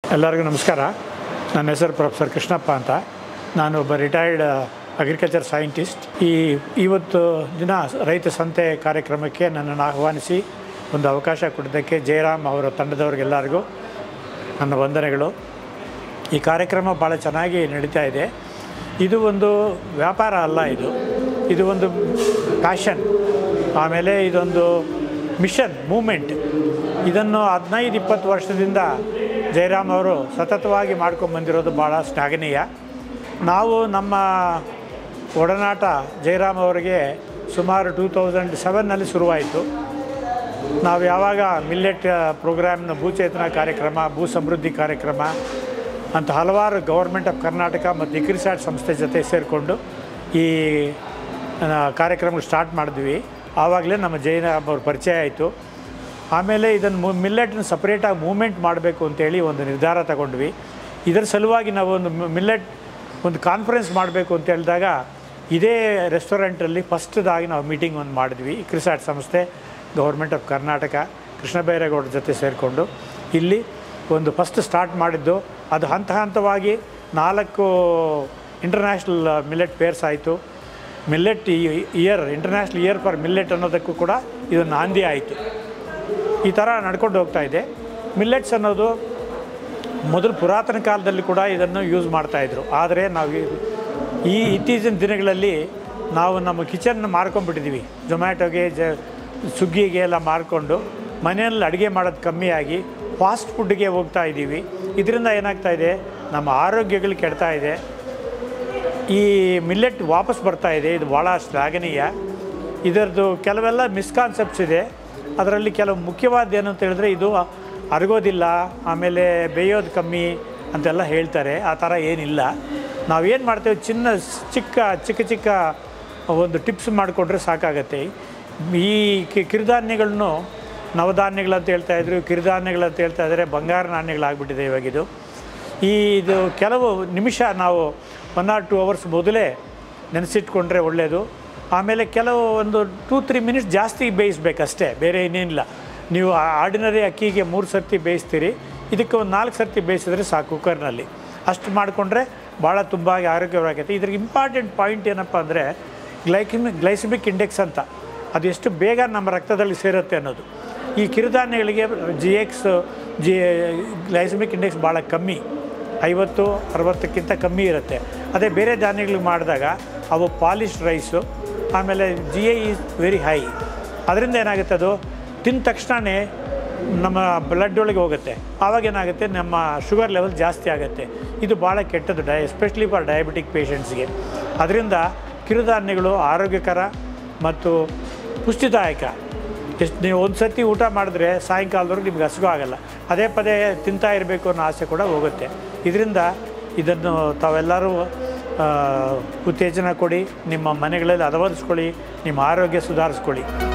ಎಲ್ಲರಿಗೂ ನಮಸ್ಕಾರ ನನ್ನ ಹೆಸರು ಪ್ರೊಫೆಸರ್ ಕೃಷ್ಣಪ್ಪ ಅಂತ ನಾನು ಒಬ್ಬ ರಿಟೈರ್ಡ್ ಅಗ್ರಿಕಲ್ಚರ್ ಸೈಂಟಿಸ್ಟ್ ಈ ಇವತ್ತು ದಿನ ರೈತ ಸಂತೆ ಕಾರ್ಯಕ್ರಮಕ್ಕೆ ನನ್ನನ್ನು ಆಹ್ವಾನಿಸಿ ಒಂದು ಅವಕಾಶ ಕೊಟ್ಟಿದ್ದಕ್ಕೆ ಜಯರಾಮ್ ಅವರ ತಂಡದವ್ರಿಗೆಲ್ಲರಿಗೂ ನನ್ನ ವಂದನೆಗಳು ಈ ಕಾರ್ಯಕ್ರಮ ಭಾಳ ಚೆನ್ನಾಗಿ ನಡೀತಾ ಇದೆ ಇದು ಒಂದು ವ್ಯಾಪಾರ ಅಲ್ಲ ಇದು ಇದು ಒಂದು ಪ್ಯಾಷನ್ ಆಮೇಲೆ ಇದೊಂದು ಮಿಷನ್ ಮೂಮೆಂಟ್ ಇದನ್ನು ಹದಿನೈದು ಇಪ್ಪತ್ತು ವರ್ಷದಿಂದ ಜಯರಾಮ್ ಅವರು ಸತತವಾಗಿ ಮಾಡ್ಕೊಂಬಂದಿರೋದು ಭಾಳ ಶ್ಲಾಘನೀಯ ನಾವು ನಮ್ಮ ಒಡನಾಟ ಜಯರಾಮ್ ಅವರಿಗೆ ಸುಮಾರು ಟೂ ತೌಸಂಡ್ ಸೆವೆನ್ನಲ್ಲಿ ಶುರುವಾಯಿತು ನಾವು ಯಾವಾಗ ಮಿಲ್ಲೆಟ್ ಪ್ರೋಗ್ರಾಮ್ನ ಭೂಚೇತನ ಕಾರ್ಯಕ್ರಮ ಭೂ ಸಮೃದ್ಧಿ ಕಾರ್ಯಕ್ರಮ ಅಂತ ಹಲವಾರು ಗೌರ್ಮೆಂಟ್ ಆಫ್ ಕರ್ನಾಟಕ ಮತ್ತು ಇಕ್ರಿಸಾಟ್ ಸಂಸ್ಥೆ ಜೊತೆ ಸೇರಿಕೊಂಡು ಈ ಕಾರ್ಯಕ್ರಮ ಸ್ಟಾರ್ಟ್ ಮಾಡಿದ್ವಿ ಆವಾಗಲೇ ನಮ್ಮ ಜೈನ ಅವ್ರ ಪರಿಚಯ ಆಯಿತು ಆಮೇಲೆ ಇದನ್ನು ಮಿಲ್ಲೆಟ್ನ ಸಪ್ರೇಟಾಗಿ ಮೂವ್ಮೆಂಟ್ ಮಾಡಬೇಕು ಅಂತೇಳಿ ಒಂದು ನಿರ್ಧಾರ ತಗೊಂಡ್ವಿ ಇದರ ಸಲುವಾಗಿ ನಾವು ಒಂದು ಮಿಲ್ಲೆಟ್ ಒಂದು ಕಾನ್ಫರೆನ್ಸ್ ಮಾಡಬೇಕು ಅಂತ ಹೇಳಿದಾಗ ಇದೇ ರೆಸ್ಟೋರೆಂಟಲ್ಲಿ ಫಸ್ಟ್ದಾಗಿ ನಾವು ಮೀಟಿಂಗ್ ಒಂದು ಮಾಡಿದ್ವಿ ಕ್ರಿಸಾಟ್ ಸಂಸ್ಥೆ ಗೌರ್ಮೆಂಟ್ ಆಫ್ ಕರ್ನಾಟಕ ಕೃಷ್ಣ ಬೈರೇಗೌಡರ ಜೊತೆ ಸೇರಿಕೊಂಡು ಇಲ್ಲಿ ಒಂದು ಫಸ್ಟ್ ಸ್ಟಾರ್ಟ್ ಮಾಡಿದ್ದು ಅದು ಹಂತ ಹಂತವಾಗಿ ನಾಲ್ಕು ಇಂಟರ್ನ್ಯಾಷನಲ್ ಮಿಲ್ಲೆಟ್ ಪೇರ್ಸ್ ಆಯಿತು millet year international year for millet ಅನ್ನೋದಕ್ಕೂ ಕೂಡ ಇದು ನಾಂದಿ ಆಯಿತು ಈ ಥರ ನಡ್ಕೊಂಡು ಹೋಗ್ತಾ ಇದೆ ಮಿಲ್ಲೆಟ್ಸ್ ಅನ್ನೋದು ಮೊದಲು ಪುರಾತನ ಕಾಲದಲ್ಲಿ ಕೂಡ ಇದನ್ನು ಯೂಸ್ ಮಾಡ್ತಾಯಿದ್ರು ಆದರೆ ನಾವು ಈ- ಈ ಇತ್ತೀಚಿನ ದಿನಗಳಲ್ಲಿ ನಾವು ನಮ್ಮ ಕಿಚನ್ ಮಾರ್ಕೊಂಡ್ಬಿಟ್ಟಿದ್ದೀವಿ ಜೊಮ್ಯಾಟೊಗೆ ಜ ಸ್ವಿಗ್ಗಿಗೆ ಎಲ್ಲ ಮಾರ್ಕೊಂಡು ಮನೆಯಲ್ಲಿ ಅಡುಗೆ ಮಾಡೋದು ಕಮ್ಮಿಯಾಗಿ ಫಾಸ್ಟ್ ಫುಡ್ಗೆ ಹೋಗ್ತಾ ಇದ್ದೀವಿ ಇದರಿಂದ ಏನಾಗ್ತಾ ಇದೆ ನಮ್ಮ ಆರೋಗ್ಯಗಳು ಕೆಡ್ತಾ ಇದೆ ಈ ಮಿಲ್ಲೆಟ್ ವಾಪಸ್ ಬರ್ತಾ ಇದೆ ಇದು ಭಾಳ ಶ್ಲಾಘನೀಯ ಇದರದ್ದು ಕೆಲವೆಲ್ಲ ಮಿಸ್ಕಾನ್ಸೆಪ್ಟ್ಸ್ ಇದೆ ಅದರಲ್ಲಿ ಕೆಲವು ಮುಖ್ಯವಾದ ಏನು ಅಂತ ಹೇಳಿದ್ರೆ ಇದು ಅರಗೋದಿಲ್ಲ ಆಮೇಲೆ ಬೇಯೋದು ಕಮ್ಮಿ ಅಂತೆಲ್ಲ ಹೇಳ್ತಾರೆ ಆ ಥರ ಏನಿಲ್ಲ ನಾವೇನು ಮಾಡ್ತೇವೆ ಚಿನ್ನ ಚಿಕ್ಕ ಚಿಕ್ಕ ಚಿಕ್ಕ ಒಂದು ಟಿಪ್ಸ್ ಮಾಡಿಕೊಂಡ್ರೆ ಸಾಕಾಗತ್ತೆ ಈ ಕಿ- ಕಿರುಧಾನ್ಯಗಳನ್ನು ನವಧಾನ್ಯಗಳಂತ ಹೇಳ್ತಾ ಇದ್ರು ಕಿರುಧಾನ್ಯಗಳಂತ ಹೇಳ್ತಾ ಇದ್ದಾರೆ ಬಂಗಾರ ನಾಣ್ಯಗಳಾಗ್ಬಿಟ್ಟಿದೆ ಇವಾಗಿದು ಈ ಇದು ಕೆಲವು ನಿಮಿಷ ನಾವು ಒನ್ ಆರ್ ಟು ಅವರ್ಸ್ ಮೊದಲೇ ನೆನೆಸಿಟ್ಕೊಂಡ್ರೆ ಒಳ್ಳೆಯದು ಆಮೇಲೆ ಕೆಲವು ಒಂದು ಟೂ ತ್ರೀ ಮಿನಿಟ್ಸ್ ಜಾಸ್ತಿ ಬೇಯಿಸ್ಬೇಕಷ್ಟೇ ಬೇರೆ ಇನ್ನೇನಿಲ್ಲ ನೀವು ಆರ್ಡಿನರಿ ಅಕ್ಕಿಗೆ ಮೂರು ಸರ್ತಿ ಬೇಯಿಸ್ತೀರಿ ಇದಕ್ಕೆ ಒಂದು ನಾಲ್ಕು ಸರ್ತಿ ಬೇಯಿಸಿದ್ರೆ ಸಾಕು ಕುಕ್ಕರ್ನಲ್ಲಿ ಅಷ್ಟು ಮಾಡಿಕೊಂಡ್ರೆ ಭಾಳ ತುಂಬ ಆರೋಗ್ಯವಾಗೈತೆ ಇದ್ರಿಗೆ ಇಂಪಾರ್ಟೆಂಟ್ ಪಾಯಿಂಟ್ ಏನಪ್ಪ ಅಂದರೆ ಗ್ಲೈಕಿಮಿ ಗ್ಲೈಸಿಮಿಕ್ ಇಂಡೆಕ್ಸ್ ಅಂತ ಅದು ಎಷ್ಟು ಬೇಗ ನಮ್ಮ ರಕ್ತದಲ್ಲಿ ಸೇರುತ್ತೆ ಅನ್ನೋದು ಈ ಕಿರುಧಾನ್ಯಗಳಿಗೆ G X G glycemic index ಭಾಳ ಕಮ್ಮಿ ಐವತ್ತು ಅರವತ್ತಕ್ಕಿಂತ ಕಮ್ಮಿ ಇರುತ್ತೆ ಅದೇ ಬೇರೆ ಧಾನ್ಯಗಳಿಗೆ ಮಾಡಿದಾಗ ಅವು ಪಾಲಿಶ್ಡ್ ರೈಸು ಆಮೇಲೆ G A is very high ಅದರಿಂದ ಏನಾಗುತ್ತೆ ಅದು ತಿಂದ ತಕ್ಷಣವೇ ನಮ್ಮ ಬ್ಲಡ್ ಒಳಗೆ ಹೋಗುತ್ತೆ ಆವಾಗ ಏನಾಗುತ್ತೆ ನಮ್ಮ ಶುಗರ್ ಲೆವೆಲ್ ಜಾಸ್ತಿ ಆಗುತ್ತೆ ಇದು ಭಾಳ ಕೆಟ್ಟದ್ದು ಡೈ ಎಸ್ಪೆಷಲಿ ಫಾರ್ ಡಯಾಬಿಟಿಕ್ ಪೇಷಂಟ್ಸ್ಗೆ ಅದರಿಂದ ಕಿರುಧಾನ್ಯಗಳು ಆರೋಗ್ಯಕರ ಮತ್ತು ಪುಷ್ಟಿದಾಯಕ ಎಷ್ಟು ನೀವು ಒಂದು ಸರ್ತಿ ಊಟ ಮಾಡಿದ್ರೆ ಸಾಯಂಕಾಲದವರೆಗೆ ನಿಮ್ಗೆ ಹಸಿವು ಆಗಲ್ಲ ಪದೇ ಪದೇ ತಿಂತಾ ಇರಬೇಕು ಅನ್ನೋ ಆಸೆ ಕೂಡ ಹೋಗುತ್ತೆ ಇದರಿಂದ ಇದನ್ನು ತಾವೆಲ್ಲರೂ ಆ, ಉತ್ತೇಜನ ಕೊಡಿ ನಿಮ್ಮ ಮನೆಗಳಲ್ಲಿ ಅಳವಡಿಸ್ಕೊಳ್ಳಿ ನಿಮ್ಮ ಆರೋಗ್ಯ ಸುಧಾರಿಸ್ಕೊಳ್ಳಿ